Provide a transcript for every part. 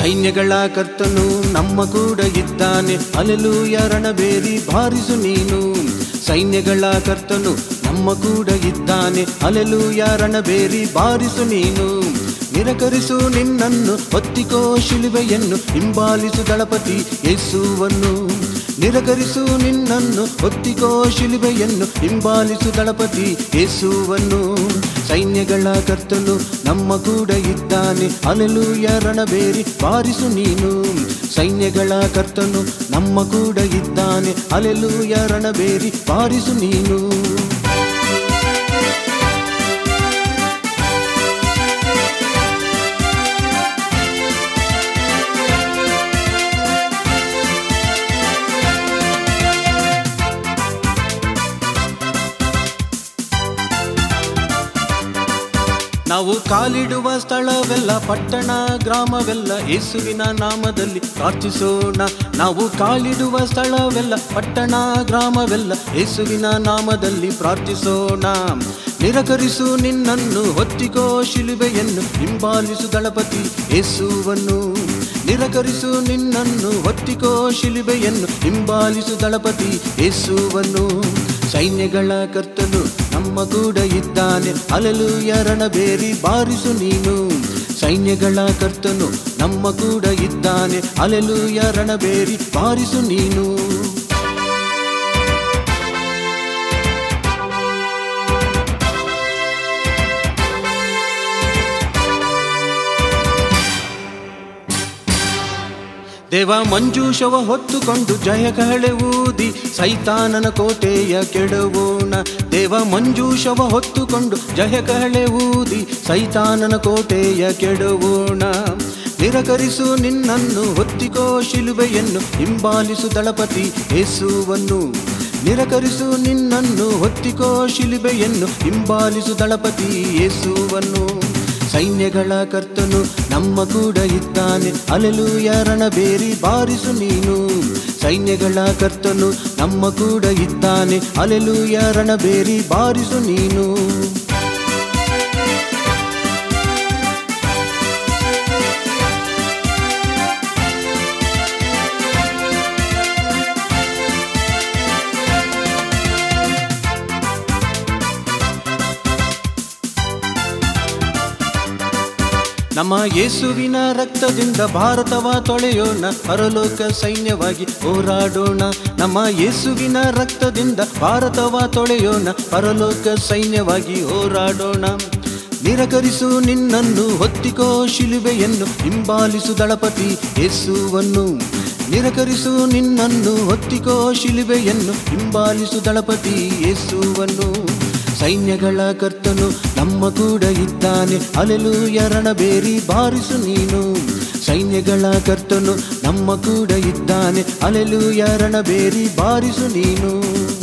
ಸೈನ್ಯಗಳ ಕರ್ತನು ನಮ್ಮ ಕೂಡ ಇದ್ದಾನೆ ಅಲೆಲೂಯ ರಣಬೇರಿ ಬಾರಿಸು ನೀನು ಸೈನ್ಯಗಳ ಕರ್ತನು ನಮ್ಮ ಕೂಡ ಇದ್ದಾನೆ ಅಲೆಲೂಯ ರಣಬೇರಿ ಬಾರಿಸು ನೀನು ನಿರಕರಿಸು ನಿನ್ನನ್ನು ಹೊತ್ತಿಕೋ ಶಿಲುಬೆಯನ್ನು ಹಿಂಬಾಲಿಸು ದಳಪತಿ ಯೇಸುವನ್ನು ನಿರಕರಿಸು ನಿನ್ನನ್ನು ಹೊತ್ತಿಕೋ ಶಿಲುಬೆಯನ್ನು ಹಿಂಬಾಲಿಸು ದಳಪತಿ ಯೇಸುವನ್ನು ಸೈನ್ಯಗಳ ಕರ್ತನು ನಮ್ಮ ಕೂಡ ಇದ್ದಾನೆ ಅಲೆಲೂಯ ರಣಬೇರಿ ಬಾರಿಸು ನೀನು ಸೈನ್ಯಗಳ ಕರ್ತನು ನಮ್ಮ ಕೂಡ ಇದ್ದಾನೆ ಅಲೆಲೂಯ ರಣಬೇರಿ ಬಾರಿಸು ನೀನು ನಾವು ಕಾಲಿಡುವ ಸ್ಥಳವೆಲ್ಲ ಪಟ್ಟಣ ಗ್ರಾಮವೆಲ್ಲ ಯೇಸುವಿನ ನಾಮದಲ್ಲಿ ಪ್ರಾರ್ಥಿಸೋಣ ನಾವು ಕಾಲಿಡುವ ಸ್ಥಳವೆಲ್ಲ ಪಟ್ಟಣ ಗ್ರಾಮವೆಲ್ಲ ಯೇಸುವಿನ ನಾಮದಲ್ಲಿ ಪ್ರಾರ್ಥಿಸೋಣ ನಿರಕರಿಸು ನಿನ್ನನ್ನು ಹೊತ್ತಿಕೋ ಶಿಲುಬೆಯನ್ನು ಹಿಂಬಾಲಿಸು ದಳಪತಿ ಯೇಸುವನ್ನು ನಿರಕರಿಸು ನಿನ್ನನ್ನು ಹೊತ್ತಿಕೋ ಶಿಲುಬೆಯನ್ನು ಹಿಂಬಾಲಿಸು ದಳಪತಿ ಯೇಸುವನ್ನು ಸೈನ್ಯಗಳ ಕರ್ತನು ನಮ್ಮ ಕೂಡ ಇದ್ದಾನೆ ಅಲಲು ರಣಬೇರಿ ಬಾರಿಸು ನೀನು ಸೈನ್ಯಗಳ ಕರ್ತನು ನಮ್ಮ ಕೂಡ ಇದ್ದಾನೆ ಅಲೆಲು ರಣಬೇರಿ ಬಾರಿಸು ನೀನು ದೇವ ಮಂಜೂಷವ ಹೊತ್ತುಕೊಂಡು ಜಯ ಕಹಳೆ ಊದಿ ಸೈತಾನನ ಕೋಟೆಯ ಕೆಡವೋಣ ದೇವ ಮಂಜೂಷವ ಹೊತ್ತುಕೊಂಡು ಜಯ ಕಹಳೆ ಊದಿ ಸೈತಾನನ ಕೋಟೆಯ ಕೆಡವೋಣ ನಿರಕರಿಸು ನಿನ್ನನ್ನು ಹೊತ್ತಿಕೋ ಶಿಲುಬೆಯನ್ನು ಹಿಂಬಾಲಿಸು ದಳಪತಿ ಯೇಸುವನ್ನು ನಿರಕರಿಸು ನಿನ್ನನ್ನು ಹೊತ್ತಿಕೋ ಶಿಲುಬೆಯನ್ನು ಹಿಂಬಾಲಿಸು ದಳಪತಿ ಯೇಸುವನ್ನು ಸೈನ್ಯಗಳ ಕರ್ತನು ನಮ್ಮ ಕೂಡ ಇದ್ದಾನೆ ಅಲೆಲು ರಣಬೇರಿ ಬಾರಿಸು ನೀನು ಸೈನ್ಯಗಳ ಕರ್ತನು ನಮ್ಮ ಕೂಡ ಇದ್ದಾನೆ ಅಲೆಲು ರಣಬೇರಿ ಬಾರಿಸು ನೀನು ನಮ್ಮ ಯೇಸುವಿನ ರಕ್ತದಿಂದ ಭಾರತವ ತೊಳೆಯೋಣ ಪರಲೋಕ ಸೈನ್ಯವಾಗಿ ಹೋರಾಡೋಣ ನಮ್ಮ ಯೇಸುವಿನ ರಕ್ತದಿಂದ ಭಾರತವ ತೊಳೆಯೋಣ ಪರಲೋಕ ಸೈನ್ಯವಾಗಿ ಹೋರಾಡೋಣ ನಿರಕರಿಸು ನಿನ್ನನ್ನು ಹೊತ್ತಿಕೋ ಶಿಲುಬೆಯನ್ನು ಹಿಂಬಾಲಿಸು ದಳಪತಿ ಯೇಸುವನ್ನು ನಿರಕರಿಸು ನಿನ್ನನ್ನು ಹೊತ್ತಿಕೋ ಶಿಲುಬೆಯನ್ನು ಹಿಂಬಾಲಿಸು ದಳಪತಿ ಯೇಸುವನ್ನು ಸೈನ್ಯಗಳ ಕರ್ತನು ನಮ್ಮ ಕೂಡ ಇದ್ದಾನೆ ಅಲೆಲು ರಣಬೇರಿ ಬಾರಿಸು ನೀನು ಸೈನ್ಯಗಳ ಕರ್ತನು ನಮ್ಮ ಕೂಡ ಇದ್ದಾನೆ ಅಲೆಲು ರಣಬೇರಿ ಬಾರಿಸು ನೀನು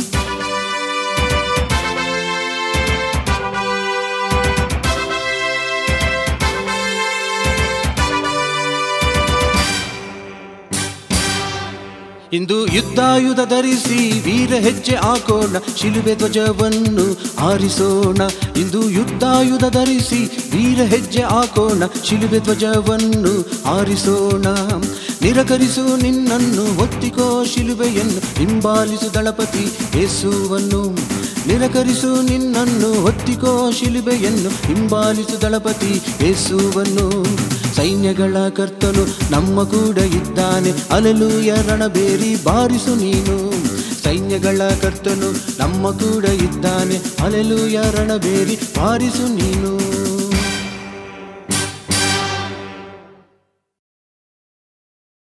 ಇಂದು ಯುದ್ಧಾಯುಧ ಧರಿಸಿ ವೀರ ಹೆಜ್ಜೆ ಹಾಕೋಣ ಶಿಲುಬೆ ಧ್ವಜವನ್ನು ಆರಿಸೋಣ ಇಂದು ಯುದ್ಧಾಯುಧ ಧರಿಸಿ ವೀರ ಹೆಜ್ಜೆ ಹಾಕೋಣ ಶಿಲುಬೆ ಧ್ವಜವನ್ನು ಆರಿಸೋಣ ನಿರಕರಿಸು ನಿನ್ನನ್ನು ಹೊತ್ತಿಕೋ ಶಿಲುಬೆಯನ್ನು ಹಿಂಬಾಲಿಸು ದಳಪತಿ ಯೇಸುವನ್ನು ನಿರಕರಿಸು ನಿನ್ನನ್ನು ಹೊತ್ತಿಕೋ ಶಿಲುಬೆಯನ್ನು ಹಿಂಬಾಲಿಸು ದಳಪತಿ ಯೇಸುವನ್ನು ಸೈನ್ಯಗಳ ಕರ್ತನು ನಮ್ಮ ಕೂಡ ಇದ್ದಾನೆ ಅಲೆಲು ರಣಬೇರಿ ಬಾರಿಸು ನೀನು ಸೈನ್ಯಗಳ ಕರ್ತನು ನಮ್ಮ ಕೂಡ ಇದ್ದಾನೆ ಅಲೆಲು ರಣಬೇರಿ ಬಾರಿಸು ನೀನು